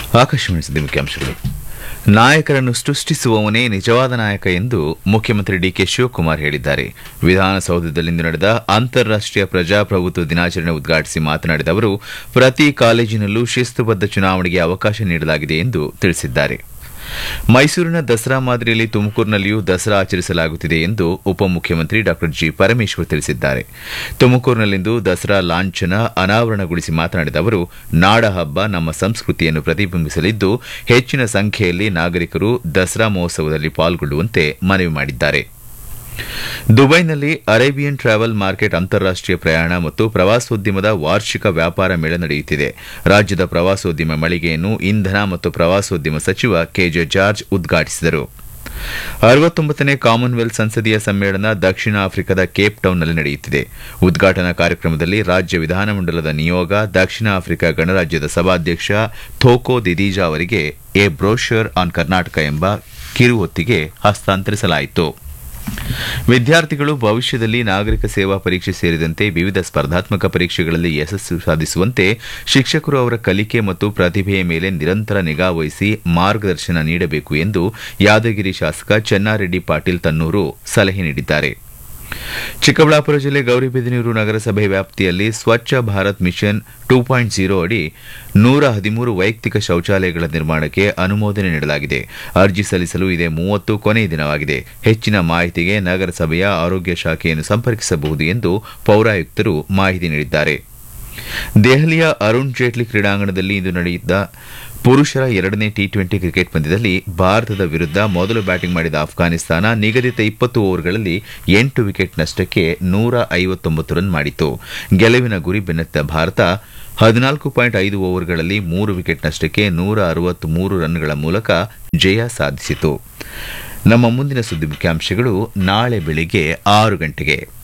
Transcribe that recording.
ಆಕಾಶವಾಣಿ ಸುದ್ದಿ ಮುಖ್ಯಾಂಶಗಳು ನಾಯಕರನ್ನು ಸೃಷ್ಟಿಸುವವನೇ ನಿಜವಾದ ನಾಯಕ ಎಂದು ಮುಖ್ಯಮಂತ್ರಿ ಡಿಕೆ ಶಿವಕುಮಾರ್ ಹೇಳಿದ್ದಾರೆ ವಿಧಾನಸೌಧದಲ್ಲಿಂದು ನಡೆದ ಅಂತಾರಾಷ್ಟೀಯ ಪ್ರಜಾಪ್ರಭುತ್ವ ದಿನಾಚರಣೆ ಉದ್ಘಾಟಿಸಿ ಮಾತನಾಡಿದ ಅವರು ಪ್ರತಿ ಕಾಲೇಜಿನಲ್ಲೂ ಶಿಸ್ತುಬದ್ಧ ಚುನಾವಣೆಗೆ ಅವಕಾಶ ನೀಡಲಾಗಿದೆ ಎಂದು ತಿಳಿಸಿದ್ದಾರೆ ಮೈಸೂರಿನ ದಸರಾ ಮಾದರಿಯಲ್ಲಿ ತುಮಕೂರಿನಲ್ಲಿಯೂ ದಸರಾ ಆಚರಿಸಲಾಗುತ್ತಿದೆ ಎಂದು ಉಪಮುಖ್ಯಮಂತ್ರಿ ಡಾ ಜಿ ಪರಮೇಶ್ವರ್ ತಿಳಿಸಿದ್ದಾರೆ ತುಮಕೂರಿನಲ್ಲಿಂದು ದಸರಾ ಲಾಂಛನ ಅನಾವರಣಗೊಳಿಸಿ ಮಾತನಾಡಿದ ಅವರು ನಾಡ ಹಬ್ಬ ನಮ್ಮ ಸಂಸ್ಕೃತಿಯನ್ನು ಪ್ರತಿಬಿಂಬಿಸಲಿದ್ದು ಹೆಚ್ಚಿನ ಸಂಖ್ಯೆಯಲ್ಲಿ ನಾಗರಿಕರು ದಸರಾ ಮಹೋತ್ಸವದಲ್ಲಿ ಪಾಲ್ಗೊಳ್ಳುವಂತೆ ಮನವಿ ಮಾಡಿದ್ದಾರೆ ದುಬೈನಲ್ಲಿ ಅರೇಬಿಯನ್ ಟ್ರಾವೆಲ್ ಮಾರ್ಕೆಟ್ ಅಂತಾರಾಷ್ಟೀಯ ಪ್ರಯಾಣ ಮತ್ತು ಪ್ರವಾಸೋದ್ಯಮದ ವಾರ್ಷಿಕ ವ್ಯಾಪಾರ ಮೇಳ ನಡೆಯುತ್ತಿದೆ ರಾಜ್ಯದ ಪ್ರವಾಸೋದ್ಯಮ ಮಳಿಗೆಯನ್ನು ಇಂಧನ ಮತ್ತು ಪ್ರವಾಸೋದ್ಯಮ ಸಚಿವ ಕೆಜೆ ಜಾರ್ಜ್ ಉದ್ಘಾಟಿಸಿದರು ಅರವತ್ತೊಂಬತ್ತನೇ ಕಾಮನ್ವೆಲ್ತ್ ಸಂಸದೀಯ ಸಮ್ಮೇಳನ ದಕ್ಷಿಣ ಆಫ್ರಿಕಾದ ಕೇಪ್ ಟೌನ್ನಲ್ಲಿ ನಡೆಯುತ್ತಿದೆ ಉದ್ಘಾಟನಾ ಕಾರ್ಯಕ್ರಮದಲ್ಲಿ ರಾಜ್ಯ ವಿಧಾನಮಂಡಲದ ನಿಯೋಗ ದಕ್ಷಿಣ ಆಫ್ರಿಕಾ ಗಣರಾಜ್ಯದ ಸಭಾಧ್ಯಕ್ಷ ಥೋಕೋ ದಿದೀಜಾ ಅವರಿಗೆ ಎ ಬ್ರೋಷರ್ ಆನ್ ಕರ್ನಾಟಕ ಎಂಬ ಕಿರುಹೊತ್ತಿಗೆ ಹಸ್ತಾಂತರಿಸಲಾಯಿತು ವಿದ್ಯಾರ್ಥಿಗಳು ಭವಿಷ್ಯದಲ್ಲಿ ನಾಗರಿಕ ಸೇವಾ ಪರೀಕ್ಷೆ ಸೇರಿದಂತೆ ವಿವಿಧ ಸ್ಪರ್ಧಾತ್ಮಕ ಪರೀಕ್ಷೆಗಳಲ್ಲಿ ಯಶಸ್ಸು ಸಾಧಿಸುವಂತೆ ಶಿಕ್ಷಕರು ಅವರ ಕಲಿಕೆ ಮತ್ತು ಪ್ರತಿಭೆಯ ಮೇಲೆ ನಿರಂತರ ನಿಗಾ ವಹಿಸಿ ಮಾರ್ಗದರ್ಶನ ನೀಡಬೇಕು ಎಂದು ಯಾದಗಿರಿ ಶಾಸಕ ಚೆನ್ನಾರೆಡ್ಡಿ ಪಾಟೀಲ್ ತನ್ನೂರು ಸಲಹೆ ನೀಡಿದ್ದಾರೆ ಚಿಕ್ಕಬಳ್ಳಾಪುರ ಜಿಲ್ಲೆ ಗೌರಿಬಿದನೂರು ನಗರಸಭೆ ವ್ಯಾಪ್ತಿಯಲ್ಲಿ Swachh Bharat mission two point zero ಅಡಿ ನೂರ ಹದಿಮೂರು ವೈಯಕ್ತಿಕ ಶೌಚಾಲಯಗಳ ನಿರ್ಮಾಣಕ್ಕೆ ಅನುಮೋದನೆ ನೀಡಲಾಗಿದೆ ಅರ್ಜಿ ಸಲ್ಲಿಸಲು ಇದೇ ಮೂವತ್ತು ಕೊನೆಯ ದಿನವಾಗಿದೆ ಹೆಚ್ಚಿನ ಮಾಹಿತಿಗೆ ನಗರಸಭೆಯ ಆರೋಗ್ಯ ಶಾಖೆಯನ್ನು ಸಂಪರ್ಕಿಸಬಹುದು ಎಂದು ಪೌರಾಯುಕ್ತರು ಮಾಹಿತಿ ನೀಡಿದ್ದಾರೆ ದೆಹಲಿಯ ಅರುಣ್ ಜೇಟ್ಲಿ ಕ್ರೀಡಾಂಗಣದಲ್ಲಿ ಇಂದು ನಡೆಯುತ್ತ ಪುರುಷರ ಎರಡನೇ ಟಿ ಟ್ವೆಂಟಿ ಕ್ರಿಕೆಟ್ ಪಂದ್ಯದಲ್ಲಿ ಭಾರತದ ವಿರುದ್ಧ ಮೊದಲು ಬ್ಯಾಟಿಂಗ್ ಮಾಡಿದ ಅಫ್ಘಾನಿಸ್ತಾನ ನಿಗದಿತ ಇಪ್ಪತ್ತು ಓವರ್ಗಳಲ್ಲಿ ಎಂಟು ವಿಕೆಟ್ ನಷ್ಟಕ್ಕೆ ನೂರ ಐವತ್ತೊಂಬತ್ತು ರನ್ ಮಾಡಿತು ಗೆಲುವಿನ ಗುರಿ ಬೆನ್ನತ್ತ ಭಾರತ ಹದಿನಾಲ್ಕು ಪಾಯಿಂಟ್ ಐದು ಓವರ್ಗಳಲ್ಲಿ ಮೂರು ವಿಕೆಟ್ ನಷ್ಟಕ್ಕೆ ನೂರ ಅರವತ್ಮೂರು ರನ್ಗಳ ಮೂಲಕ ಜಯ ಸಾಧಿಸಿತು ನಮ್ಮ ಮುಂದಿನ ಸುದ್ದಿ ಮುಖ್ಯಾಂಶಗಳು ನಾಳೆ ಬೆಳಿಗ್ಗೆ ಆರು ಗಂಟೆಗೆ